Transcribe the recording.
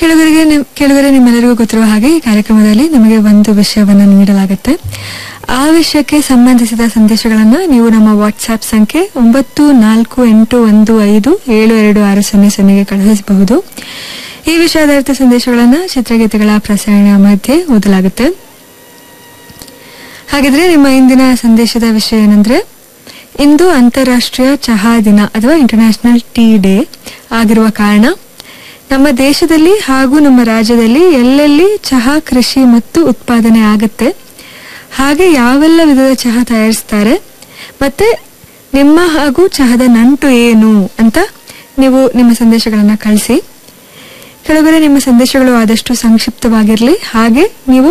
ಕೆಲವರಿಗೆ ನಿಮ್- ಕೆಲವರೆ ನಿಮ್ಮೆಲ್ಲರಿಗೂ ಗೊತ್ತಿರುವ ಹಾಗೆ ಈ ಕಾರ್ಯಕ್ರಮದಲ್ಲಿ ನಮಗೆ ಒಂದು ವಿಷಯವನ್ನು ನೀಡಲಾಗುತ್ತೆ ಆ ವಿಷಯಕ್ಕೆ ಸಂಬಂಧಿಸಿದ ಸಂದೇಶಗಳನ್ನ ನೀವು ನಮ್ಮ ವಾಟ್ಸ್ಆಪ್ ಸಂಖ್ಯೆ ಒಂಬತ್ತು ನಾಲ್ಕು ಎಂಟು ಒಂದು ಐದು ಏಳು ಎರಡು ಆರು ಸೊನ್ನೆ ಸೊನ್ನೆಗೆ ಕಳುಹಿಸಬಹುದು ಈ ವಿಷಯಾಧಾರಿತ ಸಂದೇಶಗಳನ್ನ ಚಿತ್ರಗೀತೆಗಳ ಪ್ರಸಾರಣ ಮಧ್ಯೆ ಓದಲಾಗುತ್ತೆ ಹಾಗಿದ್ರೆ ನಿಮ್ಮ ಇಂದಿನ ಸಂದೇಶದ ವಿಷಯ ಏನಂದ್ರೆ ಇಂದು ಅಂತಾರಾಷ್ಟ್ರೀಯ ಚಹಾ ದಿನ ಅಥವಾ ಇಂಟರ್ನ್ಯಾಷನಲ್ ಟೀ ಡೇ ಆಗಿರುವ ಕಾರಣ ನಮ್ಮ ದೇಶದಲ್ಲಿ ಹಾಗೂ ನಮ್ಮ ರಾಜ್ಯದಲ್ಲಿ ಎಲ್ಲೆಲ್ಲಿ ಚಹಾ ಕೃಷಿ ಮತ್ತು ಉತ್ಪಾದನೆ ಆಗುತ್ತೆ ಹಾಗೆ ಯಾವೆಲ್ಲ ವಿಧದ ಚಹಾ ತಯಾರಿಸ್ತಾರೆ ಮತ್ತೆ ನಿಮ್ಮ ಹಾಗೂ ಚಹಾದ ನಂಟು ಏನು ಅಂತ ನೀವು ನಿಮ್ಮ ಸಂದೇಶಗಳನ್ನ ಕಳಿಸಿ ಕೆಲವರೆ ನಿಮ್ಮ ಸಂದೇಶಗಳು ಆದಷ್ಟು ಸಂಕ್ಷಿಪ್ತವಾಗಿರಲಿ ಹಾಗೆ ನೀವು